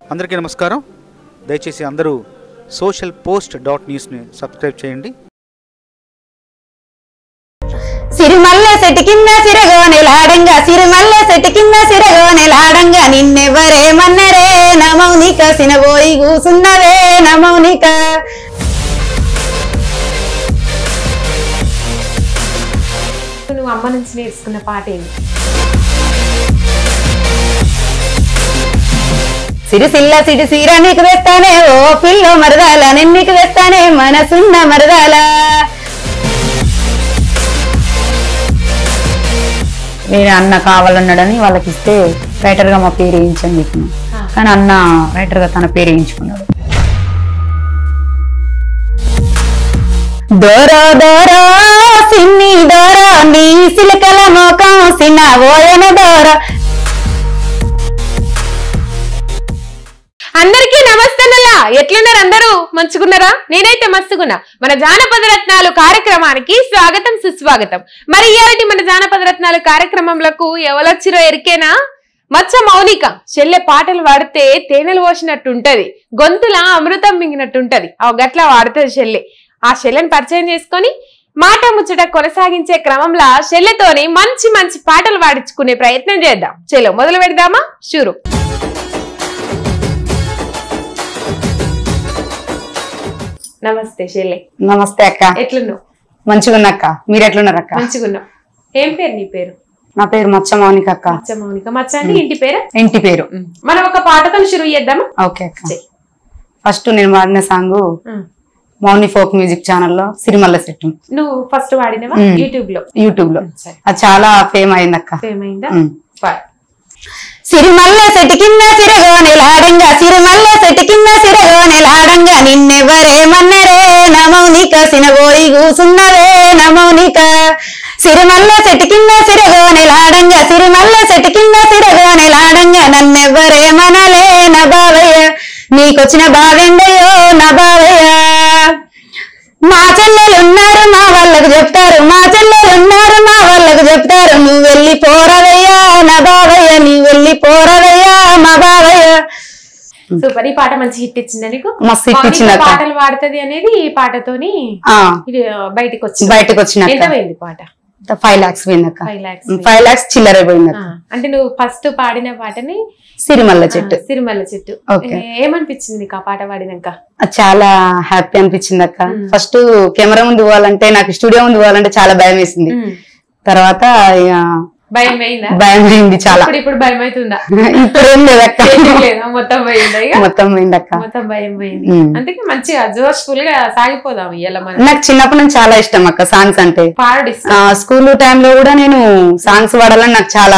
అందరికీ నమస్కారం దయచేసి అందరూ సోషల్ పోస్ట్ డాట్ న్యూస్ని సబ్స్క్రైబ్ చేయండి సిరిమల్ల సెటి కింద సిరగోనెలాడంగా సిరిమల్ల సెటి కింద సిరగోనెలాడంగా నిన్నెవరేమన్నరే నమౌనిక సినబోయి కూసున్నవే నమౌనిక నువ్వు అమ్మ నుంచి నేర్చుకున్న పాట ఏంటి సిరిసిల్ల సిటి సీర నీకు వేస్తానే ఓ పిల్లో మరదాల నిన్నికి వేస్తానే మనసున్న మరదాల వేరే అన్న కావాలన్నాడని వాళ్ళకి ఇస్తే రైటర్ గా మా పేరు వేయించని చెప్పిన కానీ అన్న రైటర్ గా తన పేరు వేయించుకున్నాడు దోరో దోరో సిన్ని దోరో నీ సిలకల మోకం సిన్న ఓయన దోరో అందరికీ నమస్తేనల్లా ఎట్లున్నారు అందరూ మంచుకున్నారా నేనైతే మస్తుకున్నా మన జానపద రత్నాలు కార్యక్రమానికి స్వాగతం సుస్వాగతం మరి ఇయాలటి మన జానపద రత్నాలు కార్యక్రమంలకు ఎవరొచ్చిరో ఎరికేనా మచ్చ మౌనిక చెల్లె పాటలు పాడితే తేనెలు పోసినట్టు ఉంటది గొంతులా అమృతం మింగినట్టు ఉంటది ఆ గట్లా వాడుతుంది చెల్లె ఆ చెల్లెని పరిచయం చేసుకొని మాట ముచ్చట కొనసాగించే క్రమంలో చెల్లెతోని మంచి మంచి పాటలు పాడించుకునే ప్రయత్నం చేద్దాం చెలో మొదలు పెడదామా షూరు నమస్తే షెల్లె నమస్తే అక్క ఎట్లున్నావు మంచిగున్నక్క మీరు ఎట్లున్నారు అక్క మంచిగున్నావు ఏం పేరు నీ పేరు నా పేరు మచ్చ మౌనిక అక్క మచ్చ మౌనిక మచ్చ అంటే ఇంటి పేరు ఇంటి పేరు మనం ఒక పాటతో షురు చేద్దామా ఓకే అక్క చెయ్. ఫస్ట్ నేను వాడిన సాంగ్ మౌని ఫోక్ మ్యూజిక్ ఛానల్లో సిరిమల్ల సెట్టు నువ్వు ఫస్ట్ వాడినవా మ్. యూట్యూబ్ లో యూట్యూబ్ లో సరే. అది చాలా ఫేమ్ అయింది అక్క ఏమైందా మ్. పాడు. సిరిమల్ల సెటి కింద సిరగోనెలాడంగా సిరిమల్ల సెటి కింద సిరగోనెలాడంగా నిన్నెవరేమన్నరే నమౌనిక సినబోయి కూసున్నవే నమౌనిక సిరిమల్ల సెటి కింద సిరగోనెలాడంగా సిరిమల్ల సెటి కింద సిరగోనెలాడంగా నన్నెవ్వరేమనలే నా బావయ్య నీకొచ్చిన బావెండయ్యో నా బావయ్య మా చెల్లెలు ఉన్నారు మా వాళ్ళకు చెప్తారు మా చెల్లెలు ఉన్నారు మా వాళ్ళకు చెప్తారు నువ్వు వెళ్ళి పోరవయ్యా నా బావయ్య నీ వెళ్ళి పోరవయ్యా మా బావయ్య సూపర్ ఈ పాట మంచి హిట్ ఇచ్చిందా నీకు మస్తు hit మౌనిక ఇచ్చింది అక్క. పాటలు పాడుతుంది అనేది ఈ పాటతోని ఆ, ఇది బయటకు వచ్చింది బయటకు వచ్చినాక ఎంత పోయింది పాట ఫైవ్ లాక్స్ పోయిందక్క ఫైవ్ లాక్స్ ఫైవ్ లాక్స్ చిల్లర పోయిందక్క అంటే నువ్వు ఫస్ట్ పాడిన పాటని సిరిమల్ల ఆ, చెట్టు సిరిమల్ల చెట్టు Okay. ఏ- ఏమనిపించింది నీకు ఆ పాట పాడినాక అది చాలా హ్యాపీ అనిపించింది అక్క మ్. ఫస్ట్ కెమెరా ముందు పోవాలంటే నాకు స్టూడియో ముందు పోవాలంటే చాలా భయం వేసింది మ్. తర్వాత ఇక భయం అయిందా భయం అయింది చాలా ఇప్పుడు ఇప్పుడు భయం అవుతుందా ఇప్పుడు ఏం లేదక్క ఏం లేదా మొత్తం పోయిందా ఇక మొత్తం పోయిందక్క మొత్తం భయం పోయింది మ్. అందుకే మంచిగా జోష్ఫుల్ గా సాగిపోదాం ఇవాళ మనం నాకు చిన్నప్పటి నుంచి చాలా ఇష్టం అక్క సాంగ్స్ అంటే పాడు ఆ స్కూల్ టైంలో కూడా నేను సాంగ్స్ పాడాలని నాకు చాలా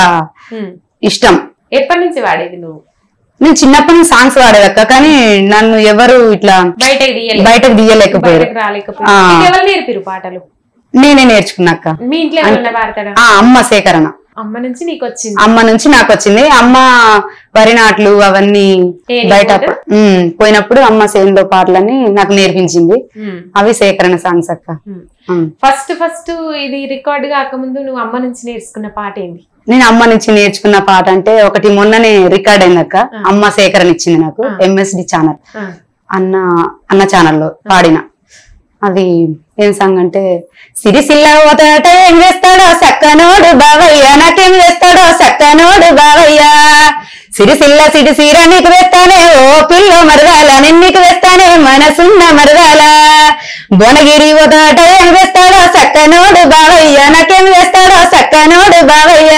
ఇష్టం ఎప్పటి నుంచి వాడేది నువ్వు నేను చిన్నప్పటి నుంచి సాంగ్స్ పాడేదక్క కానీ నన్ను ఎవరు ఇట్లా బయటకి తీయలే బయటకు తీయలేకపోయారు బయటకు రాలేకపోయి ఆ. నీకు ఎవరు నేర్పిరు పాటలు నేనే నేర్చుకున్నాక్క మీ ఇంట్లో ఎవరన్నా పాడతాడా ఆ అమ్మ సేకరణ అమ్మ నుంచి నీకు వచ్చింది అమ్మ నుంచి నాకు వచ్చింది అమ్మ వరి నాట్లు అవన్నీ ఏ బయట నీకు ఉమ్, పోయినప్పుడు అమ్మ సేందో పాటలని నాకు నేర్పించింది మ్. అవి సేకరణ సాంగ్స్ అక్క మ్. ఉమ్. ఫస్ట్ ఫస్ట్ ఇది రికార్డ్ కాకముందు నువ్వు అమ్మ నుంచి నేర్చుకున్న పాట ఏంది నేను అమ్మ నుంచి నేర్చుకున్న పాట అంటే ఒకటి మొన్ననే రికార్డ్ అయిందక్క అమ్మ సేకరణ ఇచ్చింది నాకు ఎంఎస్డి ఛానల్ ఆ. అన్న అన్న ఛానల్లో పాడిన అది ఏం సాంగ్ అంటే సిరిసిల్ల ఓతట ఏం చేస్తాడో సక్కనోడు బావయ్య నాకేం చేస్తాడో సక్కనోడు బావయ్య సిరిసిల్ల సిరి సీర నీకు వేస్తానే ఓ పిల్ల మరదాల నిన్నికి వేస్తానే మనసున్న మరదాల బొనగిరి ఓతట ఏం వేస్తాడో సక్కనోడు బావయ్య నాకేం వేస్తాడో సక్కనోడు బావయ్య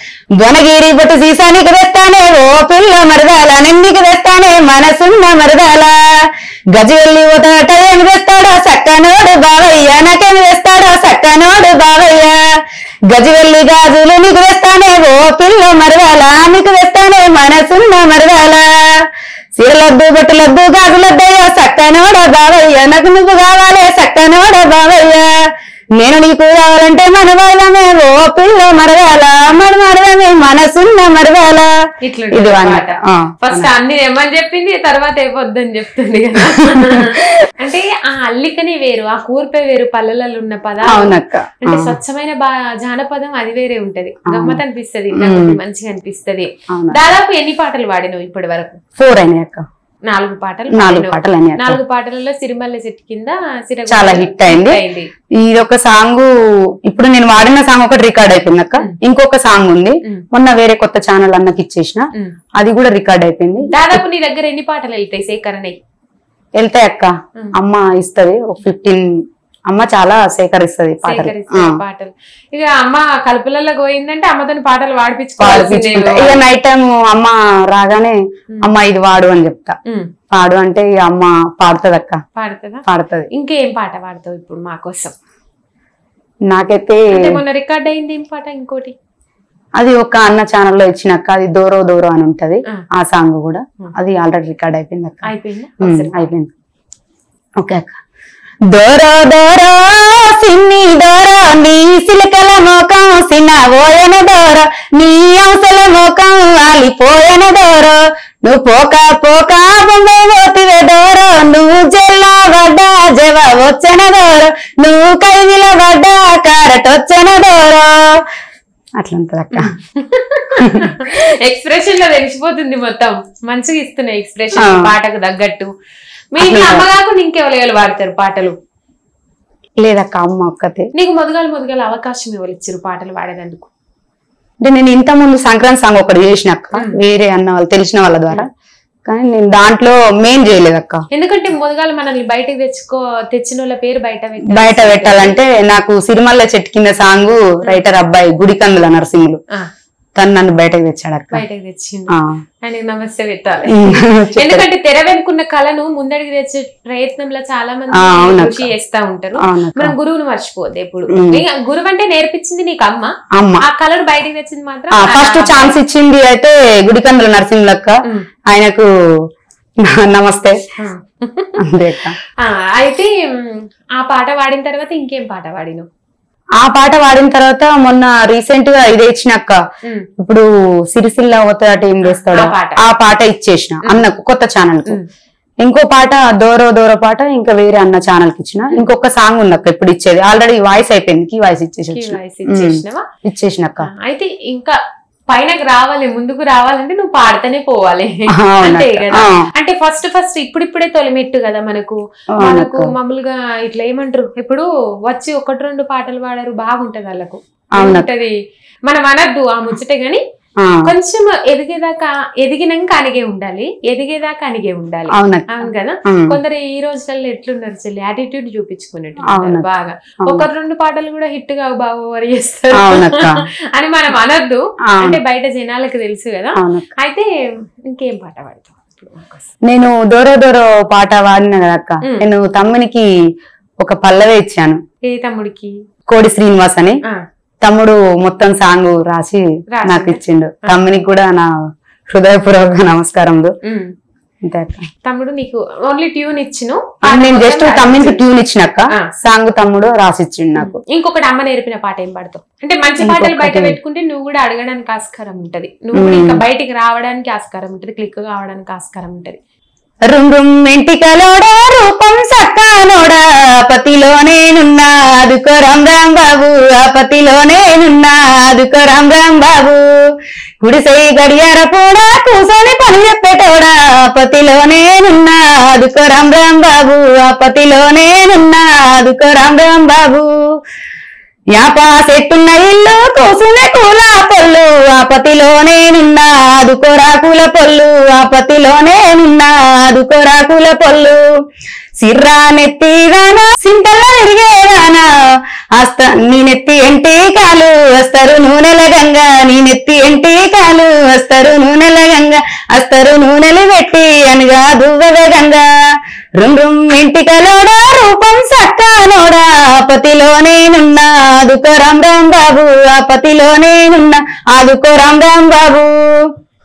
బొనగిరి బొట్టు సీసానికి వేస్తానే ఓ పిల్ల మరదాల నిన్నికి వేస్తానే మనసున్న మరదాల గజవెల్లి ఓతాట ఏం వేస్తాడో సక్కనోడు బావయ్య నాకేం వేస్తాడో సక్కనోడు బావయ్య గజవెల్లి గాజులు నీకు వేస్తానే ఓ పిల్ల మరదాల నీకు వేస్తానే మనసున్న మరదాల సీరలద్దు బొట్టులద్దు గాజులద్దయ్య సక్కనోడ బావయ్య నాకు నువ్వు కావాలే సక్కనోడ బావయ్య నేను నీకు కావాలంటే మనవాళ్ళమే ఓ పిల్ల మరవాల మన మరవమే మనసున్న మరవాల ఇట్లా ఇది అన్న- పాట ఆ, ఫస్ట్ అన్ని ఏమని చెప్పింది తర్వాత అయిపోద్దని చెప్తుంది కదా అంటే ఆ అల్లికనే వేరు ఆ కూర్పే వేరు పల్లెలలో ఉన్న పదాలు అవునక్క అంటే ఆ, స్వచ్ఛమైన బా జానపదం అది వేరే ఉంటది అవును. గమ్మత్ అనిపిస్తది మ్మ్. నాకు మంచిగా అనిపిస్తది అవును దాదాపు ఎన్ని పాటలు వాడినావు ఇప్పటి వరకు ఫోర్ అయినాయి అక్క నాలుగు పాటలు నాలుగు పాడినావు. పాటలు అయినాయి అక్క నాలుగు పాటలలో సిరిమల్ల చెట్టు కింద సిరగొండ చాలా హిట్ అయింది అయింది ఇది ఒక సాంగ్ ఇప్పుడు నేను వాడిన సాంగ్ ఒకటి రికార్డ్ అయిపోయింది అక్క మ్. ఇంకొక సాంగ్ ఉంది మ్. మొన్న వేరే కొత్త ఛానల్ అన్నకి ఇచ్చేసిన మ్. అది కూడా రికార్డ్ అయిపోయింది దాదాపు నీ దగ్గర ఎన్ని పాటలు వెళ్తాయి సేకరణై వెళ్తాయి అక్క మ్. అమ్మ ఇస్తది ఒక ఫిఫ్టీన్ అమ్మ చాలా సేకరిస్తది పాటలు సేకరిస్తాయి ఆ. పాటలు ఇక అమ్మ కలుపులలో పోయిందంటే అమ్మతో పాటలు పాడిపించుకుంటా. వాడిపించుకోవాల్సిందే ఇక నైట్ టైం అమ్మ రాగానే అమ్మ ఇది వాడు అని చెప్తా ఉమ్, పాడు అంటే ఇక అమ్మ పాడుతుంది అక్క పాడుతుందా పాడుతుంది ఇంకేం పాట పాడతావు ఇప్పుడు మా కోసం నాకైతే అంటే మొన్న రికార్డ్ అయింది ఏం పాట ఇంకోటి అది ఒక అన్న ఛానల్లో ఇచ్చినక్క అది దూరో దూరో అని ఉంటది ఆ. ఆ సాంగ్ కూడా ఉమ్. అది ఆల్రెడీ రికార్డ్ అయిపోయింది అక్క అయిపోయిందా ఉమ్, ఒకసారి అయిపోయింది ఓకే అక్క దొర దొర సిన్ని దొర నీ సిలకల మోకం సిన్న ఓయన దొర నీ అంశల మోకం ఆలిపోయన దొర నువ్వు పోక పోక బొంబాయి పోతివే దొర నువ్వు జల్లా పడ్డా జవ వచ్చన దొర నువ్వు కైవిల పడ్డా కారట్ వచ్చన దొర అట్లా ఉంటది అక్క ఎక్స్ప్రెషన్ లో తెలిసిపోతుంది మొత్తం మంచిగా ఇస్తున్నాయి ఎక్స్ప్రెషన్ ఆ. పాటకు తగ్గట్టు మీ ఇంట్లో అట్లా. అమ్మ కాకుండా ఇంకెవరు పాడతారు పాటలు లేదక్క అమ్మ ఒక్కతే నీకు మొదగాలు మొదగాలు అవకాశం ఎవరు ఇచ్చారు పాటలు పాడేందుకు అంటే నేను ఇంత ముందు సంక్రాంతి సాంగ్ ఒకటి చేసినక్క మ్. వేరే అన్న వాళ్ళు తెలిసిన వాళ్ళ ద్వారా కానీ నేను దాంట్లో మెయిన్ చేయలేదక్క ఎందుకంటే మొదగాలు మనల్ని బయటకు తెచ్చుకో తెచ్చిన వాళ్ళ పేరు బయట పెట్టాలి. బయట పెట్టాలంటే నాకు సిరిమల్ల చెట్టు కింద సాంగ్ రైటర్ అబ్బాయి గుడికందుల నరసింహులు ఆ, తను నన్ను బయటకు తెచ్చాడు అక్క బయటకు తెచ్చిండు ఆ. ఆయనకి నమస్తే పెట్టాలి చెప్పాడు. ఎందుకంటే తెర వెనుకున్న కళను ముందడికి తెచ్చే ప్రయత్నంలో చాలా మంది ఆ, అవునక్క. కృషి చేస్తా ఉంటారు అవునక్క. మనం గురువును మర్చిపోద్దు ఎప్పుడు ఉమ్. ఇక గురువు అంటే నేర్పించింది నీకు అమ్మ అమ్మ ఆ కళను బయటకు తెచ్చింది మాత్రం ఆ ఫస్ట్ ఆ- ఛాన్స్ ఇచ్చింది అయితే గుడికందుల నరసింహులక్క ఉమ్. ఆయనకు నమస్తే ఆ. అంతే అక్క ఆ, అయితే ఉమ్, ఆ పాట పాడిన తర్వాత ఇంకేం పాట పాడిను ఆ పాట పాడిన తర్వాత మొన్న రీసెంట్ గా ఇదే ఇచ్చినక్క ఇప్పుడు సిరిసిల్ల అవతల ఏం చేస్తాడు ఆ పాట. ఆ పాట ఇచ్చేసిన అన్నకు కొత్త ఛానల్ కు ఉమ్. ఇంకో పాట దూరో దూర పాట ఇంకా వేరే అన్న ఛానల్ కి ఇచ్చిన ఇంకొక సాంగ్ ఉంది అక్క ఇప్పుడు ఇచ్చేది ఆల్రెడీ వాయిస్ అయిపోయింది కీ వాయిస్ ఇచ్చేసి కీ వచ్చిన. వాయిస్ ఇచ్చేసినవా ఇచ్చేసినక్క ఆ, అయితే ఇంకా పైనకు రావాలి ముందుకు రావాలంటే నువ్వు పాడుతూనే పోవాలి అవునక్క. అంతే కదా ఆ. అంటే ఫస్ట్ ఫస్ట్ ఇప్పుడిప్పుడే తొలిమెట్టు కదా మనకు అవునక్క. మనకు మామూలుగా ఇట్లా ఏమంటారు ఇప్పుడు వచ్చి ఒకటి రెండు పాటలు పాడారు బాగుంటది వాళ్ళకు అవునక్క. ఉంటది మనం అనద్దు ఆ ముచ్చటే గాని ఆ, కొంచెం ఎదిగేదాకా ఎదిగినాక అనిగే ఉండాలి ఎదిగేదాకా అనిగే ఉండాలి అవునక్క అవును కదా ఉమ్. కొందరు ఈ రోజులలో ఎట్లున్నారు చెల్లి యాటిట్యూడ్ చూపించుకున్నట్టు అవునక్క. బాగా అవును. ఒక రెండు పాటలు కూడా హిట్ గా బాగా వరి చేస్తారు అవునక్క. అని మనం అనొద్దు ఆ. అంటే బయట జనాలకు తెలుసు కదా అవునక్క అయితే ఇంకేం పాట పాడతావు ఇప్పుడు మాకోసం? నేను దూరో దూరో పాట వాడిన కదా అక్క ఉమ్. నేను తమ్మునికి ఒక పల్లవి ఇచ్చాను ఏ తమ్ముడికి కోడి శ్రీనివాస్ అని ఆ, తమ్ముడు మొత్తం సాంగ్ రాసి రాసిండా? నాకు ఇచ్చిండు తమ్మునికి కూడా నా హృదయపూర్వక నమస్కారములు ఉమ్. అంతే అక్క తమ్ముడు నీకు ఓన్లీ ట్యూన్ ఇచ్చును ఆ, నేను జస్ట్ తమ్మునికి ట్యూన్ ఇచ్చినాక ఆ. సాంగ్ తమ్ముడు రాసిచ్చిండు నాకు ఇంకొకటి అమ్మ నేర్పిన పాట ఏం పాడతావు అంటే మంచి పాటలు బయట ఇంకొకటి. పెట్టుకుంటే నువ్వు కూడా అడగడానికి ఆస్కారం ఉంటది నువ్వు కూడా ఇంకా బయటికి రావడానికి ఆస్కారం ఉంటది క్లిక్ కావడానికి ఆస్కారం ఉంటది రుమ్ రుమ్ ఇంటికలోడా రూపం సక్కానోడా పతిలోనేనున్నా అదుకో రామ్ రామ్ బాబు ఆ పతిలోనేనున్నా అదుకో రామ్ రామ్ బాబు గుడిసై గడియార కూడా కూసోని పని చెప్పేటోడా పతిలోనేనున్నా అదుకో రామ్ రామ్ బాబు ఆ పతిలోనేనున్నా అదుకో రామ్ రామ్ బాబు యాపా సెట్టున్న ఇల్లు కూసునే కూల పొల్లు ఆపతిలోనే నిన్న ఆదుకోరా కూల పొల్లు ఆపతిలోనే నిన్న ఆదుకోరా కూల పొల్లు సిర్రా నెత్తి గానా సింతల్ల విరిగేదానా అస్త నీ నెత్తి ఎంటి కాలు వస్తారు నూనెల గంగ నీ నెత్తి ఎంటి కాలు వస్తారు నూనెల గంగ అస్తరు నూనెలు పెట్టి అనగా దువ్వె గంగ రుమ్ రుమ్ ఇంటికలోడా రూపం సక్కానోడా ఆపతిలోనే నున్నా ఆదుకో రామ్ రామ్ బాబు ఆపతిలోనే నున్నా ఆదుకో రామ్ రామ్ బాబు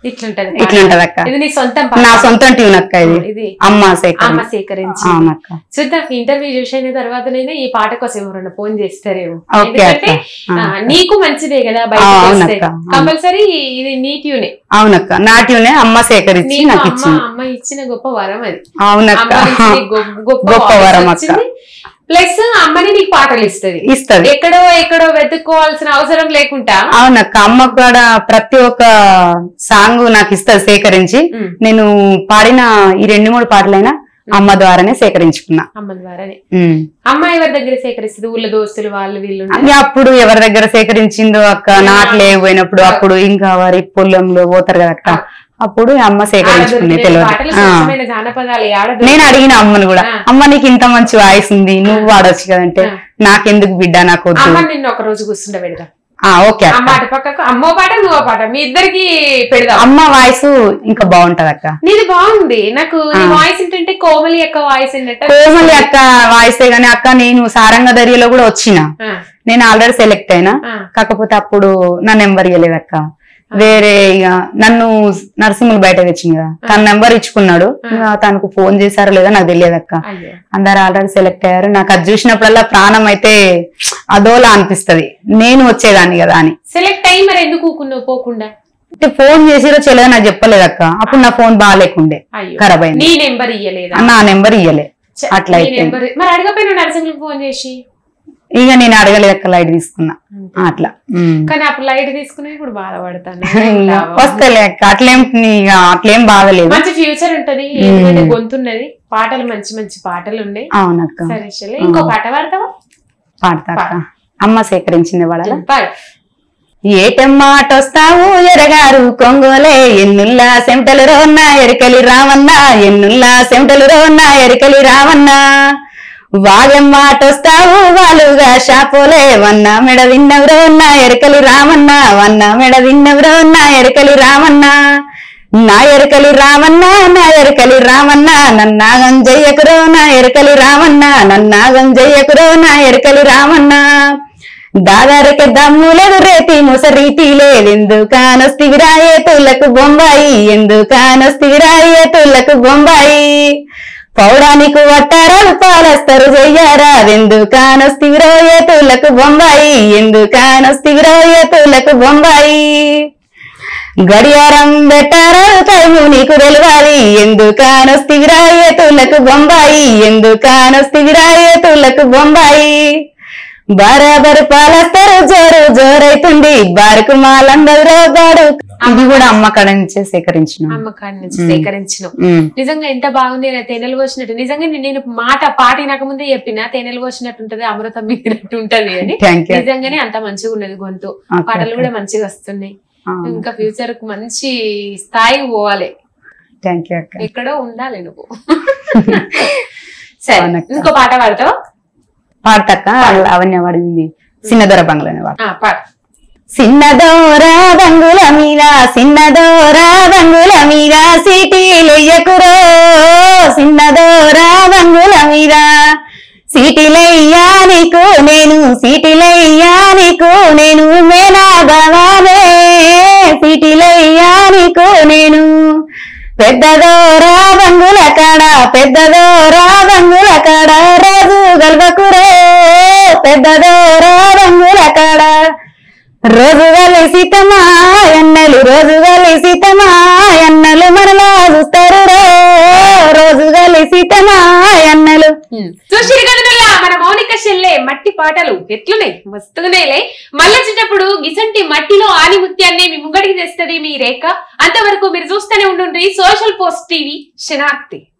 ఇట్లుంటది ఇట్లుంటది అక్క ఇది నీ సొంతం నా పాట. సొంతం ట్యూన్ అక్క ఇది ఇది అమ్మ అమ్మ సేకరణ సేకరించి అవునక్క చూద్దాం ఇంటర్వ్యూ చూసిన తర్వాతనైనా ఈ పాట కోసం ఎవరైనా ఫోన్ చేస్తారేమో ఓకే ఎందుకంటే అక్క ఆ, ఆ. నీకు మంచిదే కదా ఆ, బయట అవునక్క. కంపల్సరీ ఇది నీ ట్యూనే అవునక్క నా ట్యూనే అమ్మ సేకరించి నీకు నాకు అమ్మ ఇచ్చింది అమ్మ ఇచ్చిన గొప్ప వరం అది అవునక్క అమ్మ ఇచ్చిన గొప్ప గొప్ప గొప్ప వరం అక్క. వచ్చింది ప్లస్ అమ్మని నీకు పాటలు ఇస్తది ఇస్తది ఎక్కడో ఎక్కడో వెతుక్కోవాల్సిన అవసరం లేకుండా అవునక్క అమ్మ కూడా ప్రతి ఒక్క సాంగ్ నాకు ఇస్తుంది సేకరించి ఉమ్, నేను పాడిన ఈ రెండు మూడు పాటలైనా అమ్మ ద్వారానే సేకరించుకున్నా అమ్మ ద్వారానే ఉమ్. అమ్మ ఎవరి దగ్గర సేకరిస్తుంది ఊళ్ళో దోస్తులు వాళ్ళు వీళ్ళు ఉంటారు. అది అప్పుడు ఎవరి దగ్గర సేకరించిందో అక్క నాట్లే పోయినప్పుడు అప్పుడు ఇంకా వారి పొలంలో పోతారు కదా అక్క అప్పుడు ఈ అమ్మ సేకరించుకునే ఆడ తెలియదు పాటలు ఆ. స్వచ్ఛమైన జానపదాలు ఆడ నేను అడిగిన అమ్మను కూడా ఆ. అమ్మ నీకు ఇంత మంచి వాయిస్ ఉంది నువ్వు వాడొచ్చు కదంటే ఆ. నాకెందుకు బిడ్డ నాకు వద్దు అమ్మ నిన్ను ఒక రోజు కూర్చుండ పెడదాం ఆ, ఓకే అమ్మ అక్క అటు పక్కకు అమ్మో పాట నువ్వో పాట మీ ఇద్దరికి పెడదాం అమ్మ వాయిస్ ఇంకా బాగుంటది అక్క నీది బాగుంది నాకు నీ ఆ. వాయిస్ ఏంటంటే కోమలి యొక్క వాయిస్ ఏంటంటే కోమలి అక్క వాయిసే గానీ అక్క నేను సారంగ దర్యలో కూడా వచ్చిన ఆ, నేను ఆల్రెడీ సెలెక్ట్ అయినా ఆ, కాకపోతే అప్పుడు నా నెంబర్ ఇవ్వలేదు అక్క వేరే ఇక నన్ను నరసింహులు బయట తెచ్చింది కదా తన నెంబర్ ఇచ్చుకున్నాడు ఇక తనకు ఫోన్ చేశారో లేదో నాకు తెలియదు అక్క అయ్యో అందరు ఆల్రెడీ సెలెక్ట్ అయ్యారు నాకు అది చూసినప్పుడల్లా ప్రాణం అయితే అదోలా అనిపిస్తది నేను వచ్చేదాన్ని కదా అని సెలెక్ట్ అయ్యి మరి ఎందుకు ఊకున్నావు పోకుండా అంటే ఫోన్ చేసిరో చెల్లెదో నాకు చెప్పలేదు అక్క అప్పుడు నా ఫోన్ బాగాలేకుండే అయ్యో ఖరాబ్ అయింది నీ నెంబర్ ఇయ్యలేదా నా నెంబర్ ఇయ్యలే ఛ, అట్లా నీ అయిపోయింది నెంబర్ మరి అడగపోయినా నరసింహకి ఫోన్ చేసి ఇక నేను అడగలేదు అక్క లైట్ తీసుకున్నా అట్లా ఉమ్. కానీ అప్పుడు లైట్ తీసుకుని ఇప్పుడు బాధపడతాను ఇంకా వస్తలే అక్క అట్లేం ఇక అట్లేం బాధలేదు మంచి ఫ్యూచర్ ఉంటది ఎందుకంటే గొంతున్నది పాటలు మంచి మంచి పాటలు ఉన్నాయి అవునక్క సరే చెల్లి ఇంకో పాట పాడతావా పాడతా అక్క అమ్మ సేకరించింది వాడాల పాడు ఏటమ్మాటొస్తావు ఎరగారు కొంగోలే ఎన్నుల్లా సెమటలు రోన్న ఎరికలి రావన్న ఎన్నుల్లా సెమటలు రోన్న ఎరికలి రావన్న వాగెమ్మాటొస్తావు వాలుగా షాపోలే వన్న మెడ విన్నవరో నా ఎరకలి రామన్న వన్న మెడ విన్నవరో నా ఎరకలి రామన్న నా ఎరకలి రామన్న నా ఎరకలి రామన్న నన్నాగం జయ్యకురో నా ఎరకలి రామన్న నన్నాగం జయ్యకురో నా ఎరకలి రామన్న దాదారకి దమ్ము లేదు రేతి ముసరీతి లేదు కానొస్తివిరాయే తులకు బొంబాయి ఎందు కానొస్తివిరాయే తులకు బొంబాయి పౌడానికి వట్టారాలు పాలస్తారు చెయ్యారా ఎందు కానొస్తివిరాయే తులకు బొంబాయి ఎందు కానొస్తివిరాయే తులకు బొంబాయి గడియారం పెట్టారా టైము నీకు తెలియాలి ఎందుకానొస్తివిరాయే తులకు బొంబాయి ఎందుకానొస్తివిరాయే తులకు బొంబాయి బరాబరు పాలస్తారు జోరు జోరైతుంది బారుకు మాలందరూ బాడు ఇది కూడా అమ్మ కడ నుంచే సేకరించిన అమ్మ కాడి నుంచి సేకరించిన ఉమ్. నిజంగా ఎంత బాగుంది నా తేనెలు పోసినట్టు నిజంగా నేను- నేను మాట పాటినక ముందే చెప్పిన తేనెలు పోసినట్టు ఉంటది అమృతం మిగిలినట్టు ఉంటది అని థ్యాంక్ యూ నిజంగానే అంత మంచిగా ఉన్నది గొంతు Okay, పాటలు okay. కూడా మంచిగా వస్తున్నాయి ఆ. ఇంకా ఫ్యూచర్ కు మంచి స్థాయికి పోవాలి థ్యాంక్ యూ అక్క ఎక్కడో ఉండాలి నువ్వు సరే అవునక్క. ఇంకో పాట పాడతావు పాడతక్క అవన్నీ పడింది సిన్నదొర బంగ్లానే వాడు ఆ, పాడు సిన్నదోరా బంగుల మీద సిన్నదోరా బంగుల మీద సిటీలెయ్యకురో సిన్నదోరా బంగుల మీద సీటిలయ్యా నీకు నేను సీటిలయ్యా నీకు నేను మేనా భవానే సీటిలయ్యా నీకు నేను పెద్దదోరా బంగుల కాడ పెద్దదోరా బంగుల కాడ రాజు గల్వకురో పెద్దదోరా బంగుల కాడ రోజు వెళ్ళి సీతమా ఎన్నలు రోజు వెళ్ళి సీతమా ఎన్నలు మనలా చూస్తారు రే రోజు వెళ్ళి సీతమా ఎన్నలు చూసిరు కదనల్లా మన మౌనిక చెల్లె మట్టి పాటలు ఎట్లున్నాయి మస్తుగున్నాయిలే మళ్ళీ వచ్చేటప్పుడు గిసంటి మట్టిలో ఆనిముత్యాన్ని మీ ముంగడికి తెస్తుంది మీ రేఖ అంతవరకు మీరు చూస్తూనే ఉండండి సోషల్ పోస్ట్ టీవీ శనార్థి